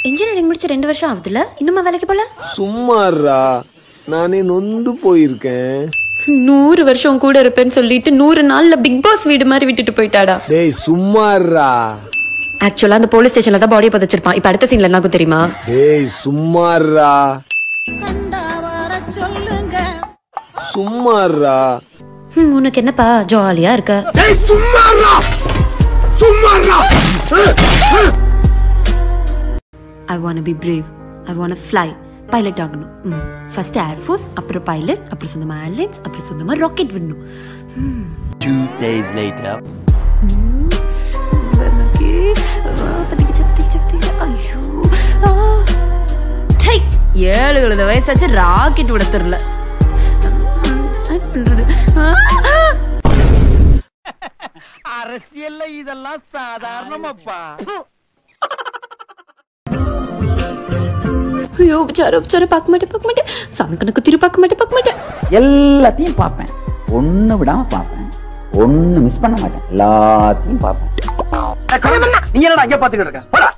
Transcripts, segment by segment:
Engineering முடிச்சு ரெண்டு வருஷம் ஆகுதுல இன்னுமா வேலைக்கு போல சும்மாறா நானே நொந்து போயிருக்கேன் நூறு வருஷம் கூட இருப்பேன்னு சொல்லிட்டு நூறு நாள்ல பிக் பாஸ் வீடு மாதிரி விட்டுட்டு போயிட்டாடா டேய் சும்மாறா ஆக்சுவலா அந்த போலீஸ் ஸ்டேஷன்ல தான் பாடியை புதைச்சிருப்பான் இப்ப அடுத்த சீன்ல என்ன தெரியுமா டேய் சும்மாறா சும்மாறா ஹம், உனக்கு என்னப்பா ஜாலியா இருக்க டேய் சும்மாறா சும்மாறா I want be brave I want fly pilot ஆகணும் ஃபர்ஸ்ட் ஏர்ஃபோர்ஸ் அப்புறம் பைலட் அப்புறம் சொந்தமா ஏர்லைன்ஸ் அப்புறம் சொந்தமா ராக்கெட் விடணும் Two days later. எனக்கு, ஆ, பத்திக்கிச்சு, பத்திக்கிச்சு, பத்திக்கிச்சு. ஐயோ, ஆ. ச்சை, ஏழு எழுத வயசாச்சு ராக்கெட் விட தெரியல ம், என்ன பண்றது ஆ, ஆ. அரசியல்ல இதெல்லாம் சாதாரணமாப்பா ஐயோ உபச்சாரம் உபச்சாரம் பார்க்க மாட்டேன் பார்க்க மாட்டேன் சாமி கணக்கு திரு பார்க்க மாட்டேன் பார்க்க மாட்டேன் எல்லாத்தையும் பார்ப்பேன் ஒண்ணு விடாம பார்ப்பேன் ஒண்ணு மிஸ் பண்ண மாட்டேன் எல்லாத்தையும் பார்ப்பேன் நீ என்னடா அங்க பாத்துக்கிட்டு இருக்க போடா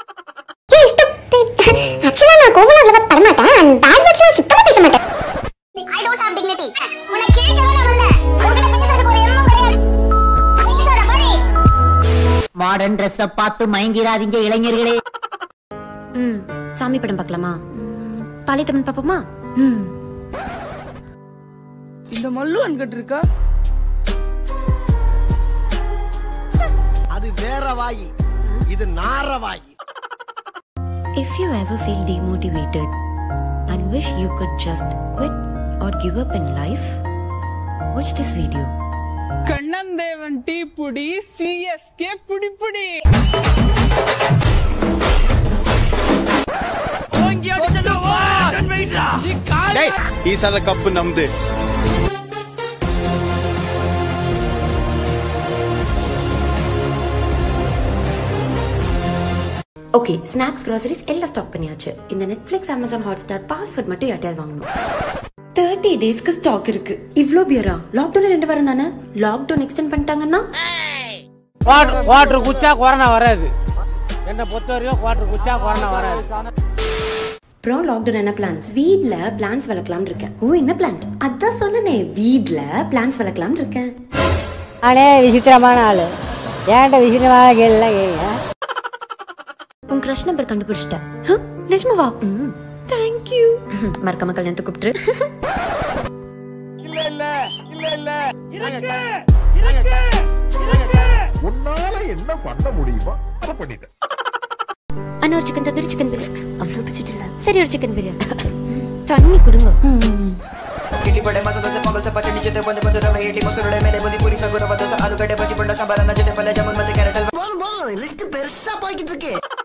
ஆக்சுவலா நான் கோவம் அவ்வளவா படமாட்டேன் பேட் வேர்ட்ஸ்லாம் சுத்தமா பேச மாட்டேன் ஐ டோன்ட் ஹேவ் டிக்னிட்டி உன்னை கேட்கவே நான் வந்தேன் உன்கிட்ட பேசுறதுக்கு ஒரு எண்ணம் கிடையாது ஐஷோட படி மாடர்ன் ட்ரெஸ்ஸ பார்த்து மயங்கிடாதீங்க இளைஞர்களே ம் சாமி படம் பார்க்கலாமா ம், பாலித்தம்மன் பார்ப்போமா ம் இந்த மல்லு அன்கிட்ட இருக்கா அது வேற வாயி இது நார வாயி If you ever feel demotivated and wish you could just quit or give up in life, watch this video. Kanan Devan tea புடி சிஎஸ்கே புடி புடி ಈಸಲ ಕಪ್ಪು ನಮ್ದು ஓகே ஸ்நாக்ஸ் groceries எல்லாம் ஸ்டாக் பண்ணியாச்சு இந்த நெட்ஃபிளிக்ஸ் அமேசான் ஹாட்ஸ்டார் பாஸ்வேர்ட் மட்டும் யார்ட்டையாவது வாங்கணும் தேர்ட்டி டேஸ்க்கு ஸ்டாக் இருக்கு இவ்ளோ பியரா லாக்டவுன் ரெண்டு வாரம் தானே லாக்டவுன் எக்ஸ்டெண்ட் பண்ணிட்டாங்கன்னா குவாட்டர் குச்சா கொரோனா வராது என்ன பொறுத்த வரைக்கும் குவாட்டர் குச்சா கொரோனா வராது அப்புறம் லாக்டவுன் என்ன பிளான்ஸ் வீட்ல பிளான்ஸ் வளர்க்கலாம்னு இருக்கேன் ஓ என்ன பிளான்ட் அதான் சொன்னனே வீட்ல பிளான்ஸ் வளர்க்கலாம்னு இருக்கேன் ஆனே விசித்திரமான ஆளு ஏன்ட்ட விசித்திரமான கேள்லாம் கேட்க உன் க்ரஷ் நம்பர் கண்டுபிடிச்சிட்டேன் ஹ, நிஜமாவா ம் தேங்க்யூ மறக்காம கல்யாணத்துக்கு கூப்பிட்டுரு உன்னால என்ன பண்ண முடியுமோ அதை பண்ணிட்டேன் அண்ணா ஒரு சிக்கன் தந்தூரி சிக்கன் பிரியாணி அவ்வளோ பிடிச்சிட்டு இல்ல சரி ஒரு சிக்கன் பிரியாணி தண்ணி கொடுங்க ಇಡ್ಲಿ ಬಡೆ ಮಸಾಲ ದೋಸೆ ಪೊಂಗಲ್ ಚಪಾತಿ ಜೊತೆ ಬಂದು ಬಂದು ರವೆ ಇಡ್ಲಿ ಮೊಸರು ಮೇಲೆ ಬುದಿ ಪೂರಿ ಸಗುರವ ದೋಸೆ ಆಲೂಗಡ್ಡೆ ಬಜ್ಜಿ ಪೊಂಡ ಸಾಂಬಾರನ್ನ ಜೊತೆ ಪಲ್ಯ ಜಾಮೂನ್ ಮತ್ತೆ ಕ್ಯಾರೆಟ್ ಹಲ್ವಾ லிஸ்ட் பெருசா போய்கிட்டு இருக்கு